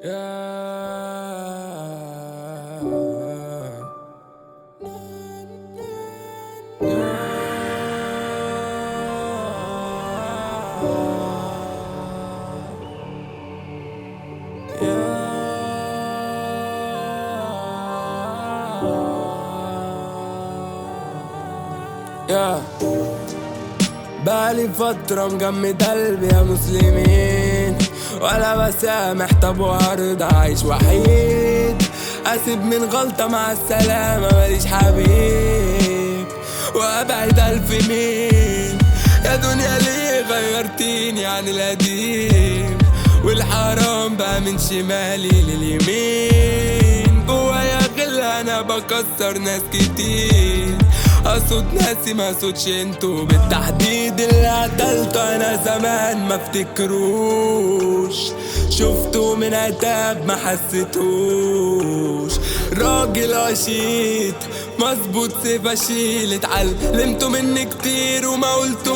يا بالي فترة مجمد قلبي يا مسلمين ولا بسامح طب وهرضى عايش وحيد اسيب من غلطة مع السلامة ماليش حبيب وابعد الف ميل يا دنيا ليه غيرتيني عن القديم والحرام بقى من شمالي لليمين جوايا غل انا بكسر ناس كتير اقصد ناسي ما اقصدش انتوا بالتحديد اللي قتلته انا زمان ما افتكروش شفته من عتاب ما حسيتوش راجل عشيت مظبوط سيف اشيل اتعلمتوا مني كتير وما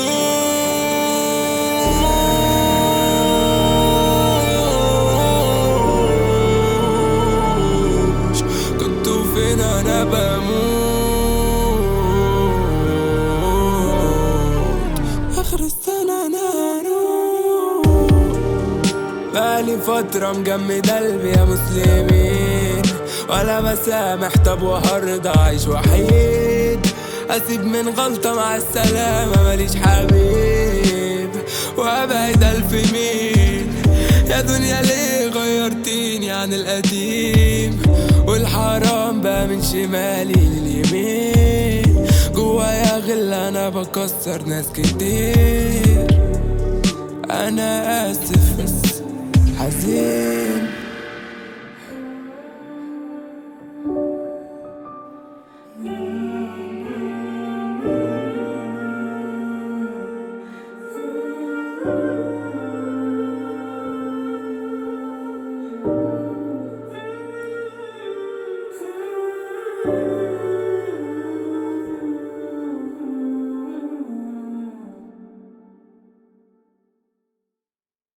قلتوش كنتوا فين انا بموت اخر السنة انا هروح بقالي فترة مجمد قلبي يا مسلمين ولا بسامح طب وهرضى عايش وحيد اسيب من غلطة مع السلامة ماليش حبيب وابعد الف ميل يا دنيا ليه غيرتيني عن القديم والحرام بقى من شمالي لليمين جوايا غل انا بكسر ناس كتير انا اسف بس حزين